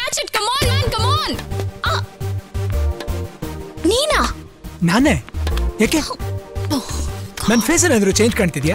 Catch it come on man come on ನೀನಾ ನಾನೇ ಯಾಕೆ ನನ್ನ ಫೇಸಲ್ಲಿ ಏನಾದ್ರು ಚೇಂಜ್ ಕಾಣ್ತಿದ್ಯಾ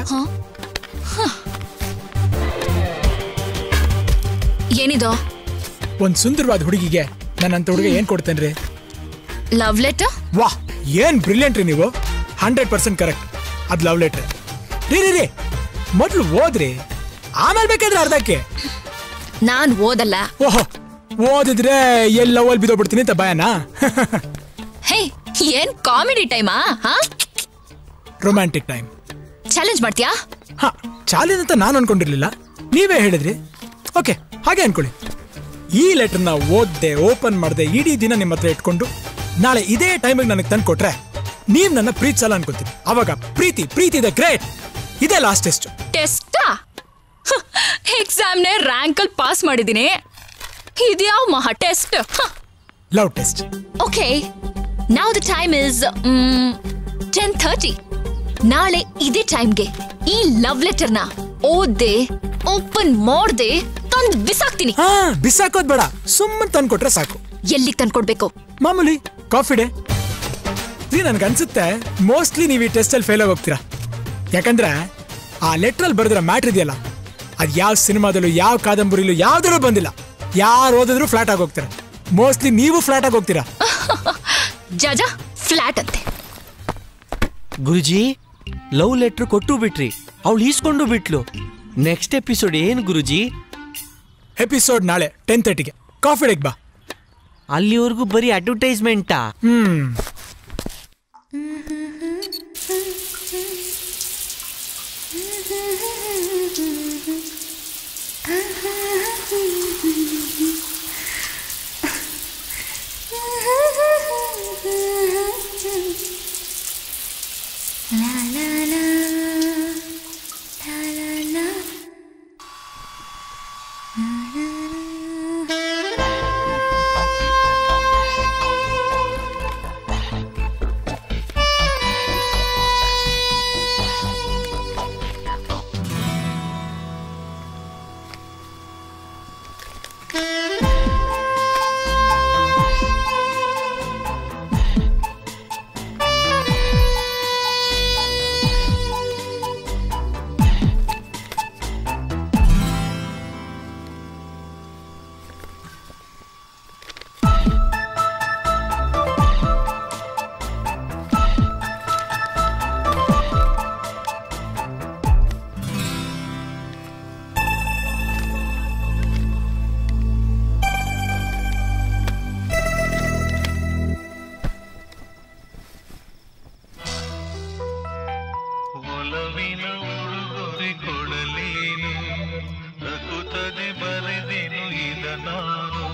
ಏನಿದು ಒಂದ್ ಸುಂದರವಾದ ಹುಡುಗಿಗೆ ನನ್ನಂತ ಹುಡುಗ ಏನ್ ಕೊಡ್ತೇನ್ರಿ ಲವ್ ಲೆಟರ್ ವಾಹ್ ಏನ್ ಬ್ರಿಲಿಯಂಟ್ ರೀ ನೀವು ಹಂಡ್ರೆಡ್ ಪರ್ಸೆಂಟ್ ಕರೆಕ್ಟ್ ಅದ್ ಲವ್ ಲೆಟ್ರ್ ರೀ ರೀ ರೀ ಮೊದ್ಲು ಓದ್ರಿ ಆಮೇಲೆ ಬೇಕಾದ್ರೆ ಅರ್ಧಕ್ಕೆ ನಾನ್ ಓದಲ್ಲ ಓಹೋ ಓದಿದ್ರೆ ಎಲ್ಲಿ ಲವಲ್ ಬಿದ್ದೋಗ್ಬಿಡ್ತೀನಿ ಅಂತ ಭಯನಾ ಹೇ ಏನ್ ಕಾಮಿಡಿ ಟೈಮಾ ಹಾ ರೊಮ್ಯಾಂಟಿಕ್ ಟೈಮ್ ಚಾಲೆಂಜ್ ಮಾಡ್ತೀಯಾ ಹಾ ಚಾಲೆಂಜ್ ಅಂತ ನಾನು ಅನ್ಕೊಂಡಿರ್ಲಿಲ್ಲ ನೀವೇ ಹೇಳಿದ್ರಿ ಓಕೆ ಹಾಗೆ ಅನ್ಕೊಳ್ಳಿ ಈ ಲೆಟರ್ನ ಓದ್ದೆ ಓಪನ್ ಮಾಡ್ದೆ ಇಡೀ ದಿನ ನಿಮ್ಮ ಹತ್ರ ಇಟ್ಕೊಂಡು ನಾಳೆ ಇದೇ ಟೈಮಿಗೆ ನನಗೆ ತಂದು ಕೊಟ್ರೆ ನೀವ್ ನನ್ನ ಪ್ರೀತಿಸಲ್ಲ ಅನ್ಕೋತೀನಿ ಅವಾಗ ಪ್ರೀತಿ ಪ್ರೀತಿ ಇದೆ ಗ್ರೇಟ್ ಇದೇ ಲಾಸ್ಟ್ ಟೆಸ್ಟ್ ಟೆಸ್ಟಾ ಎಕ್ಸಾಮ್ನೆ ರ್ಯಾಂಕಲ್ಲಿ ಪಾಸ್ ಮಾಡಿದ್ದೀನಿ ಇದ್ಯಾವ ಮಹಾ test love test okay now the time is ten thirty ನಾಳೆ ಇದೇ ಟೈಮ್ಗೆ ಈ ಲವ್ ಲೆಟರ್ನ ಓದ್ದೆ ಓಪನ್ ಮಾಡ್ದೆ ತಂದು ಬಿಸಾಕ್ತೀನಿ ಹಾ ಬಿಸಾಕೋದ್ ಬೇಡ ಸುಮ್ಮನೆ ತಂದು ಕೊಟ್ರೆ ಸಾಕು ಎಲ್ಲಿಗೆ ತಂದ್ಕೊಡ್ಬೇಕು ಮಾಮೂಲಿ ಕಾಫಿ ಡೇ ರೀ ನನ್ಗೆ ಅನ್ಸುತ್ತೆ ಮೋಸ್ಟ್ಲಿ ನೀವು ಈ ಟೆಸ್ಟಲ್ಲಿ ಫೇಲ್ ಹೋಗ್ತೀರಾ ಯಾಕಂದ್ರೆ ಆ ಲೆಟ್ರಲ್ಲಿ ಬರೆದಿರೋ ಮ್ಯಾಟ್ರ್ ಇದೆಯಲ್ಲ ಅದು ಯಾವ ಸಿನಿಮಾದಲ್ಲೂ ಯಾವ ಕಾದಂಬರಿಲೂ ಯಾವ್ದಲ್ಲೂ ಬಂದಿಲ್ಲ ಯಾರು ಓದಿದ್ರು ಫ್ಲಾಟ್ ಆಗಿ ಹೋಗ್ತಾರೆ ಮೋಸ್ಟ್ಲಿ ನೀವು ಫ್ಲಾಟ್ ಆಗಿ ಹೋಗ್ತೀರಾ ಜಾಜ ಫ್ಲಾಟ್ ಅಂತೆ ಗುರುಜಿ ಲವ್ ಲೆಟ್ರ್ ಕೊಟ್ಟು ಬಿಟ್ರಿ ಅವಳು ಈಸ್ಕೊಂಡು ಬಿಟ್ಲು ನೆಕ್ಸ್ಟ್ ಎಪಿಸೋಡ್ ಏನ್ ಗುರುಜಿ ಎಪಿಸೋಡ್ ನಾಳೆ ಟೆನ್ ತರ್ಟಿಗೆ ಕಾಫಿ ಡೇಗೆ ಬಾ ಅಲ್ಲಿವರೆಗೂ ಬರೀ ಅಡ್ವರ್ಟೈಸ್ಮೆಂಟಾ ಹ್ಮ್ ಒಲವಿನ ಉಡುಗೊರೆ ಕೊಡಲೇನು ನಗುತ್ತದೆ ಬರೆದೆನು ಇದ ನಾನು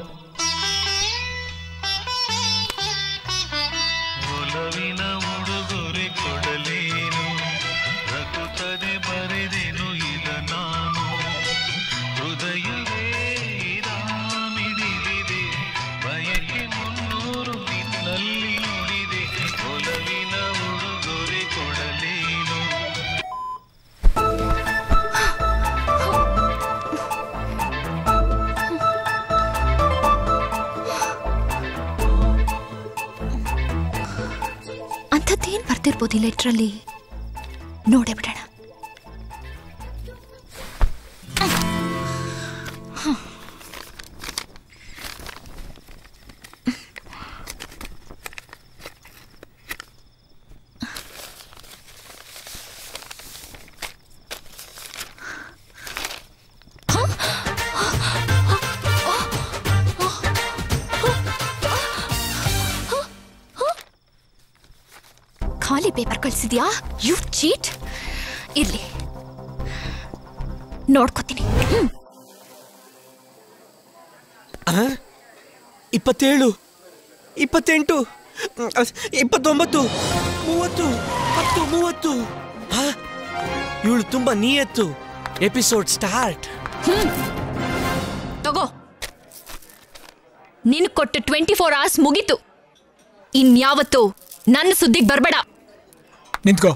ಒಲವಿನ ಉಡುಗೊರೆ ಕೊಡಲೇನು ನಗುತ್ತದೆ ಬರೆದೆನು ಇದ ನಾನು ಹೃದಯವೇ ಮಿಡಿದಿದೆ ಬಯಕೆ ಮುನ್ನೂರು ನಿನ್ನಲ್ಲಿ ನುಡಿದೆ ಒಲವಿನ ಉಡುಗೊರೆ ಕೊಡಲೇನು ಅಂಥದ್ದೇನ್ ಬರ್ತಿರ್ಬೋದು ಈ ಲೆಟ್ರಲ್ಲಿ ನೋಡೇ ಬಿಡೋಣ ಖಾಲಿ ಪೇಪರ್ ಕಳ್ಸಿದ್ಯಾ ಯು ಚೀಟ್ ಇರ್ಲಿ ನೋಡ್ಕೋತೀನಿ ಹ್ಮ್ ಇಪ್ಪತ್ತೇಳು ಇಪ್ಪತ್ತೆಂಟು ಹ್ಮ್, ಅಸ್- ಇಪ್ಪತ್ತೊಂಬತ್ತು ಮೂವತ್ತು ಹತ್ತು ಮೂವತ್ತು ಇವಳು ತುಂಬಾ ನಿಯತ್ತು ಎಪಿಸೋಡ್ ಸ್ಟಾರ್ಟ್ ತಗೋ ನಿನ್ ಕೊಟ್ಟು ಟ್ವೆಂಟಿ ಫೋರ್ ಅವರ್ಸ್ ಮುಗೀತು ಇನ್ಯಾವತ್ತು ನನ್ನ ಸುದ್ದಿಗೆ ಬರ್ಬೇಡ ನಿಂತ್ಕೋ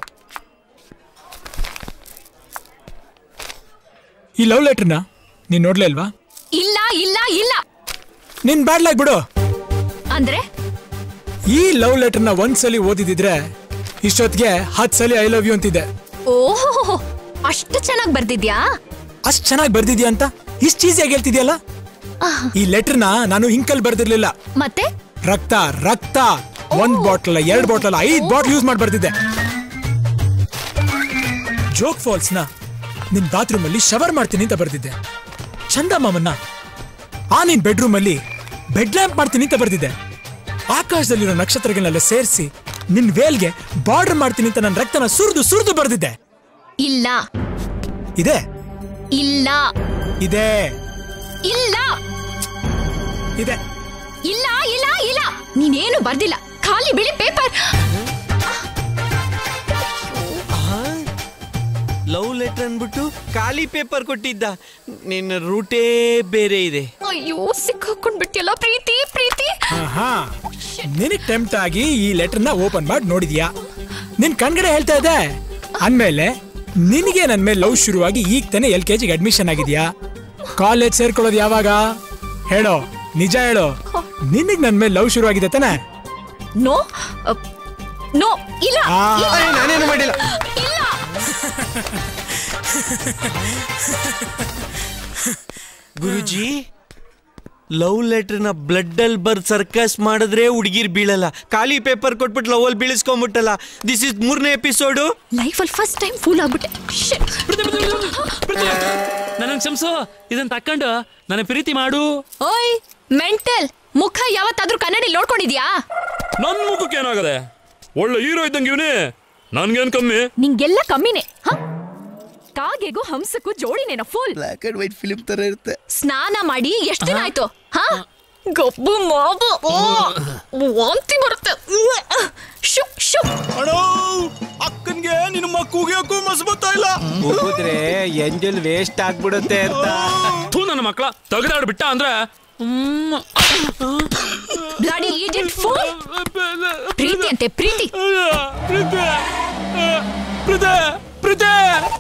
ಈ ಲವ್ ಲೆಟರ್ನ ನೀನ್ ನೋಡ್ಲೇ ಅಲ್ವಾ ಇಲ್ಲ ಇಲ್ಲ ಇಲ್ಲ ನಿನ್ ಬ್ಯಾಡ್ಲಾಗ್ ಬಿಡು ಅಂದ್ರೆ ಈ ಲವ್ ಲೆಟರ್ನ ಒಂದ್ಸಲಿ ಓದಿದಿದ್ರೆ ಇಷ್ಟೊತ್ತಿಗೆ ಹತ್ ಸಲಿ ಐ ಲವ್ ಯು ಅಂತಿದ್ದೆ ಓಹೋ ಅಷ್ಟು ಚೆನ್ನಾಗಿ ಬರ್ದಿದ್ಯಾ ಅಷ್ಟ್ ಚೆನ್ನಾಗಿ ಬರ್ದಿದ್ಯಾ ಅಂತ ಇಷ್ಟ್ ಈಸಿಯಾಗಿ ಹೇಳ್ತಿದ್ಯಲ್ಲ ಈ ಲೆಟರ್ನ ನಾನು ಇಂಕಲ್ ಬರ್ದಿರ್ಲಿಲ್ಲ ಮತ್ತೆ ರಕ್ತ ರಕ್ತ ಒಂದ್ ಬಾಟ್ಲ್ ಅಲ್ಲ ಎರಡ್ ಬಾಟ್ಲ್ ಅಲ್ಲ ಐದ್ ಬಾಟ್ಲ್ ಯೂಸ್ ಮಾಡಿ ಬರ್ದಿದ್ದೆ ಜೋಕ್ ಫಾಲ್ಸ್ ನ ನಿನ್ ಬಾತ್ರೂಮ್ ಅಲ್ಲಿ ಶವರ್ ಮಾಡ್ತೀನಿ ಅಂತ ಬರ್ದಿದ್ದೆ ಚಂದಮಾಮನ್ನ ಆ ನಿನ್ ಬೆಡ್ರೂಮ್ ಅಲ್ಲಿ ಬೆಡ್ ಲ್ಯಾಂಪ್ ಮಾಡ್ತೀನಿ ಅಂತ ಬರ್ದಿದ್ದೆ ಆಕಾಶದಲ್ಲಿರೋ ನಕ್ಷತ್ರಗಳನ್ನೆಲ್ಲ ಸೇರಿಸಿ ನಿನ್ ವೇಲ್ಗೆ ಬಾರ್ಡರ್ ಮಾಡ್ತೀನಿ ಅಂತ ನನ್ನ ರಕ್ತನ ಸುರಿದು ಸುರಿದು ಬರ್ದಿದ್ದೆ ಇಲ್ಲ ಇದೆ ಇಲ್ಲ ಇದೆ ಇಲ್ಲ ಇದೆ ಇಲ್ಲ ಇಲ್ಲ ಇಲ್ಲ ನೀನೇನು ಬರ್ದಿಲ್ಲ ಖಾಲಿ ಬಿಳಿ ಪೇಪರ್ ಲವ್ ಲೆಟರ್ ಅನ್ಬಿಟ್ಟು ಖಾಲಿ ಪೇಪರ್ ಕೊಟ್ಟಿದ್ದ ನಿನ್ನ ರೂಟೇ ಬೇರೆ ಇದೆ ಅಯ್ಯೋ ಸಿಕ್ಕಾಕೊಂಡ್ಬಿಟ್ಟಿಯಲ್ಲ ಪ್ರೀತಿ ಪ್ರೀತಿ ಆಹಾ ನಿನಗ್ ಟೆಂಪ್ಟ್ ಆಗಿ ಈ ಲೆಟರ್ನ ಓಪನ್ ಮಾಡಿ ನೋಡಿದ್ಯಾ ನಿನ್ ಕಣ್ಗಡೆ ಹೇಳ್ತಾ ಇದೆ ಅಂದ್ಮೇಲೆ ನಿನಗೆ ನನ್ ಮೇಲೆ ಲವ್ ಶುರುವಾಗಿ ಈಗ ತಾನೇ ಎಲ್ ಕೆ ಜಿಗೆ ಅಡ್ಮಿಷನ್ ಆಗಿದ್ಯಾ ಕಾಲೇಜ್ ಸೇರ್ಕೊಳ್ಳೋದು ಯಾವಾಗ ಹೇಳೋ ನಿಜ ಹೇಳೋ ನಿನಗ್ ನನ್ ಮೇಲೆ ಲವ್ ಶುರು ಆಗಿದೆ ತಾನೆ ನೋ ನೋ ಇಲ್ಲ ಆ. ಇಲ್ಲ, ಏ, ನಾನೇನು ಮಾಡಿಲ್ಲ ಇಲ್ಲ ಗುರುಜಿ ಲವ್ ಲೆಟರ್ನ ಬ್ಲಡ್ ಅಲ್ಲಿ ಬರ್ದ್ ಸರ್ಕಸ್ ಮಾಡಿದ್ರೆ ಹುಡುಗಿರ್ ಬೀಳಲ್ಲ ಖಾಲಿ ಪೇಪರ್ ಕೊಟ್ಬಿಟ್ಟು ಲವ್ ಅಲ್ಲಿ ಬೀಳಿಸ್ಕೊಂಡ್ಬಿಟ್ಟಲ್ಲ ದಿಸ್ ಇಸ್ ಮೂರನೇ ಎಪಿಸೋಡು ಲೈಫಲ್ಲಿ ಫಸ್ಟ್ ಟೈಮ್ ಫೂಲ್ ಆಗ್ಬಿಟ್ಟೆ Shit. ನನ್ನ ಕ್ಷಮಿಸು ಇದನ್ನ ತಕೊಂಡು ನನ್ನ ಪ್ರೀತಿ ಮಾಡು ಓಯ್ ಮೆಂಟಲ್ ಮುಖ ಯಾವತ್ತಾದ್ರೂ ಕನ್ನಡಿ ನೋಡ್ಕೊಂಡಿದ್ಯಾ ನನ್ ಮುಖಕ್ಕೆ ಏನಾಗದೆ ಒಳ್ಳೆ ಹೀರೋ ಇದ್ದಂಗೆ ಇವನೇ ನನ್ಗೇನ್ ಕಮ್ಮಿ ನಿಂಗೆಲ್ಲ ಕಮ್ಮಿನೇ ಹ ಕಾಗೆಗೂ ಹಂಸಕ್ಕೂ ಜೋಡಿನೇನ full black and white film ತರ ಇರುತ್ತೆ ಸ್ನಾನ ಮಾಡಿ ಎಷ್ಟು ದಿನ ಆಯ್ತು ಹ ಗಬ್ಬು ಮಾಬು ಓ, ವಾಂತಿ ಬರುತ್ತೆ ಶುಕ್ ಶುಕ್ ಅಕ್ಕನ್ಗೆ ನಿನ್ನ ಮಕ್ಕುಗೆ ಅಕ್ಕೂ ಮಸ್ ಬರ್ತಾ ಇಲ್ಲ ಹೋದ್ರೆ ಎಂಜಲ್ ವೇಸ್ಟ್ ಆಗ್ಬಿಡುತ್ತೆ ಅಂತ ಥೂ ನನ್ನ ಮಕ್ಕಳ ತೆಗೆದಾಡ್ಬಿಟ್ಟ ಅಂದ್ರೆ ಹ್ಮ್. ಬ್ಲಡಿ ಇಡಿಯಟ್ ಫುಲ್ ಪ್ರೀತಿ ಅಂತೆ ಪ್ರೀತಿ ಪ್ರೀತಿ ಪ್ರೀತಿ ಪ್ರೀತಿ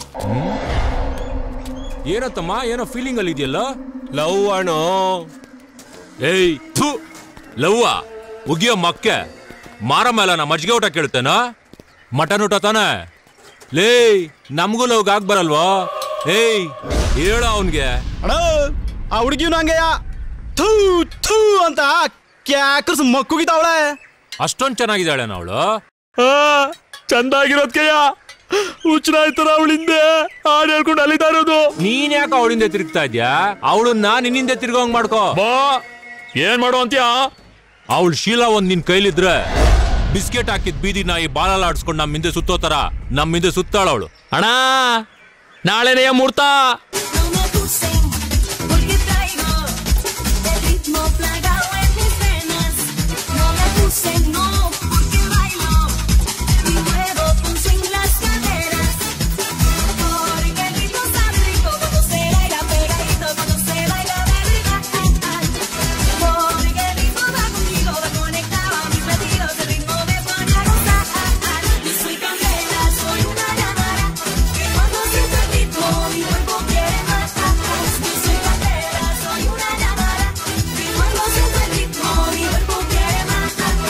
ಏನತ್ತಮ್ಮ ಏನೋ ಫೀಲಿಂಗ್ ಅಲ್ಲಿ ಇದೆಯಲ್ಲ ಲವ್ ಅಣೋ ಏಯ್ ಥು ಲವ್ವ ಉಗಿಯೋ ಮಕ್ಕೆ ಮಾರ ಮೇಲೆ ನಾ ಮಜ್ಜಿಗೆ ಊಟ ಕೇಳ್ತೇನ ಮಟನ್ ಊಟ ತಾನೆ ಲೇ ನಮಗೂ ಲವ್ಗೆ ಆಗ್ ಬರಲ್ವೋ ಏಯ್ ಹೇಳ ಅವನ್ಗೆ ಅಣ್ಣ ಆ ಹುಡುಗಿನು ಹಂಗೆಯ ಥೂ ಥೂ ಅಂತ ಕ್ಯಾಕರ್ಸ್ ಮಕ್ಕುಗಿತಾವಳೆ ಅಷ್ಟೊಂದ್ ಚೆನ್ನಾಗಿದ್ದಾಳೆ ಅವಳು ಚಂದಾಗಿರೋದ್ಕೆಯ ಹುಚ್ಚನಾಯ್ತರ ಅವಳಿಂದೆ ಹಾಡು ಹೇಳ್ಕೊಂಡು ಅಲಿತಾ ಇರೋದು ನೀನ್ ಯಾಕೆ ಅವಳಿಂದ ತಿರುಗ್ತಾ ಇದ್ಯಾ ಅವಳನ್ನ ನಿನ್ನಿಂದ ತಿರ್ಗೋಂಗ್ ಮಾಡ್ಕೋ ಬಾ ಏನ್ ಮಾಡು ಅಂತ್ಯಾ ಅವಳ ಶೀಲ ಒಂದ್ ನಿನ್ ಕೈಲಿದ್ರೆ ಬಿಸ್ಕೆಟ್ ಹಾಕಿದ್ ಬೀದಿ ನಾಯಿ ಬಾಲಲ್ಲ ಆಡ್ಸ್ಕೊಂಡ್ ನಮ್ ಹಿಂದೆ ಸುತ್ತೋತರ ನಮ್ ಹಿಂದೆ ಸುತ್ತಾಳ ಅವಳು ಅಣ್ಣ ನಾಳೆನೆಯ ಮುಹೂರ್ತ No me acusen, porque traigo el ritmo plagado en mis venas. No me acusen, no, porque bailo y muevo con swing las caderas. Porque el ritmo sabe rico cuando se baila pegadito, cuando se baila de verdad. Porque el ritmo va conmigo, va conectado a mis latidos, el ritmo me pone a gozar. Yo soy candela, soy una llamada que cuando siento el ritmo mi cuerpo quiere más. Yo soy candela, soy una llamada que cuando siento el ritmo mi cuerpo quiere más.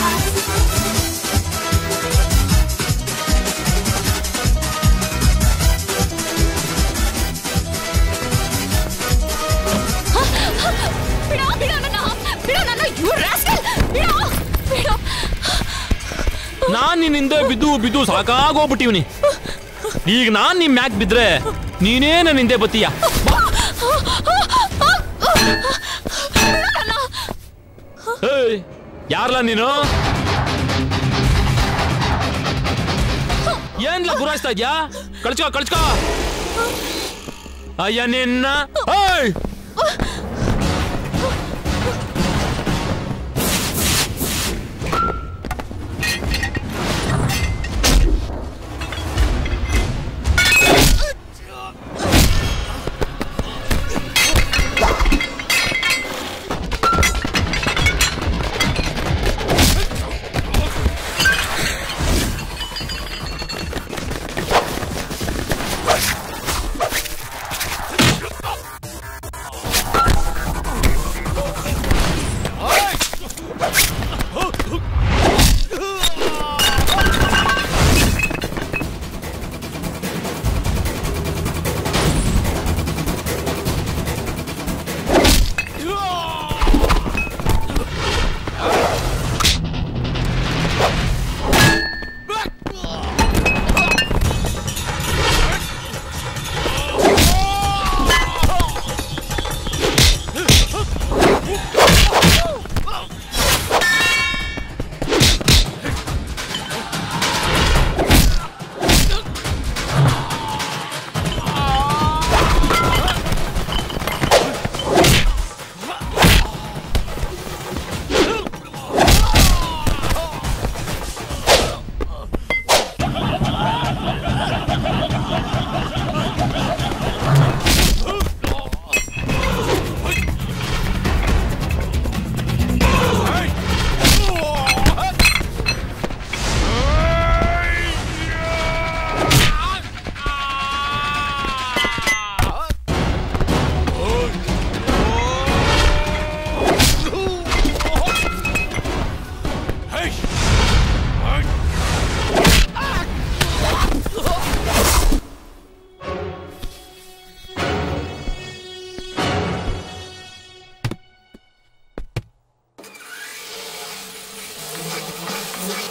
ಬಿಡೋ ಬಿಡೋ ನನ್ನ ಬಿಡೋ ನನ್ನ you rascal ಬಿಡೋ ಬಿಡೋ ನಾನ್ ನಿನ್ನಿಂದ ಬಿದ್ದು ಬಿದ್ದು ಸಾಕಾಗೋಗ್ಬಿಟ್ಟಿವ್ನಿ ಈಗ ನಾನ್ ನಿಮ್ ಮ್ಯಾಕ್ ಬಿದ್ರೆ ನೀನೇ ನನ್ನ ಹಿಂದೆ ಬತ್ತೀಯ ಏಯ್ ಯಾರ್ಲ ನೀನು ಏನ್ಲ ಗುರಾಯಿಸ್ತಾ ಇದ್ಯಾ ಕಳ್ಸ್ಕೋ ಕಳ್ಸ್ಕೋ ಅಯ್ಯ ನಿನ್ನ ಏಯ್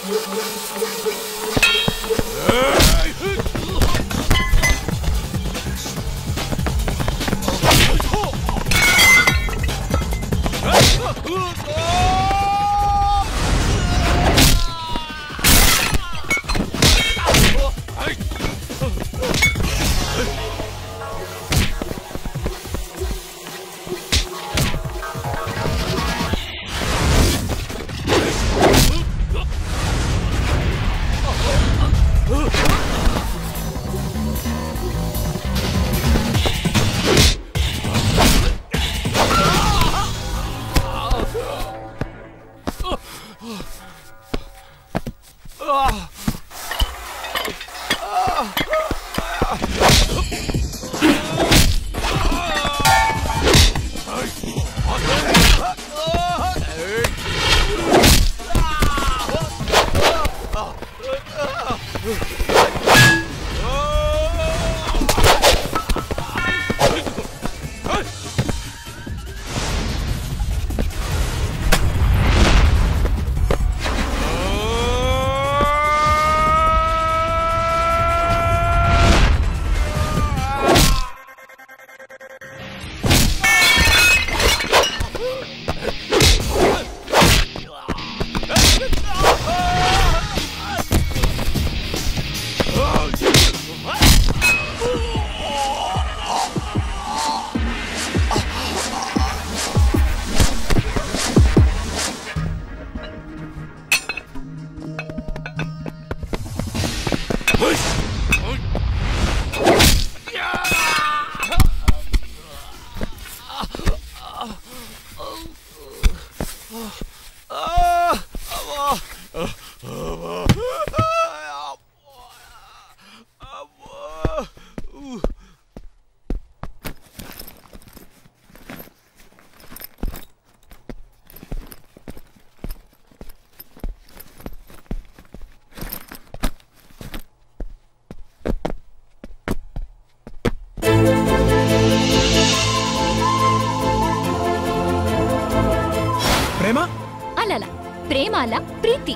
ಪ್ರೇಮ ಅಲ್ಲಲ್ಲ ಪ್ರೇಮ ಅಲ್ಲ ಪ್ರೀತಿ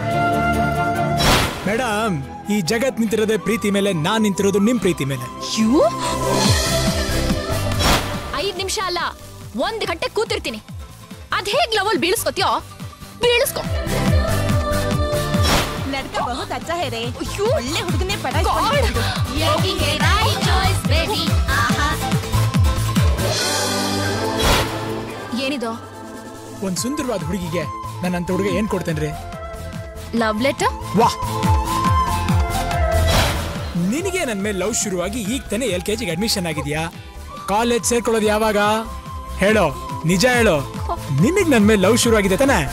ಮೇಡಮ್ ಈ ಜಗತ್ ನಿಂತಿರೋದೇ ಪ್ರೀತಿ ಮೇಲೆ ನಾನ್ ನಿಂತಿರೋದು ನಿಮ್ ಪ್ರೀತಿ ಮೇಲೆ ಯು ಐದ್ ನಿಮಿಷ ಅಲ್ಲ ಒಂದ್ ಗಂಟೆ ಕೂತಿರ್ತೀನಿ ಅದ್ ಹೇಗ್ ಲವಲ್ ಬೀಳಿಸ್ಕೊತೀಯೋ ಬೀಳಿಸ್ಕೊ लड़का बहुत अच्छा है रे ಅಯ್ಯೋ ಒಳ್ಳೆ ಹುಡುಗನೇ ಪಟಾಯಿಸ್ಕೊಂಡು God. ಏನಿದು ಒಂದ್ ಸುಂದರವಾದ ಹುಡುಗಿಗೆ ನನ್ನಂತ ಹುಡುಗ ಏನ್ ಕೊಡ್ತೇನ್ರಿ ಲವ್ ಲೆಟರ್ ವಾ ನಿನಗೆ ನನ್ನ ಮೇಲೆ ಲವ್ ಶುರುವಾಗಿ ಈಗ ತಾನೇ ಎಲ್ ಕೆ ಜಿಗೆ ಅಡ್ಮಿಷನ್ ಆಗಿದ್ಯಾ ಕಾಲೇಜ್ ಸೇರ್ಕೊಳ್ಳೋದು ಯಾವಾಗ ಹೇಳೋ ನಿಜ ಹೇಳೋ ನಿನಗ್ ನನ್ನ ಮೇಲೆ ಲವ್ ಶುರು ಆಗಿದೆ ತಾನೇ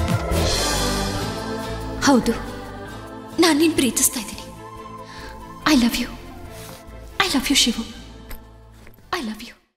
ಹೌದು ನಾನು ನಿನ್ ಪ್ರೀತಿಸ್ತಾ ಇದ್ದೀನಿ I love you I love you Shivu I love you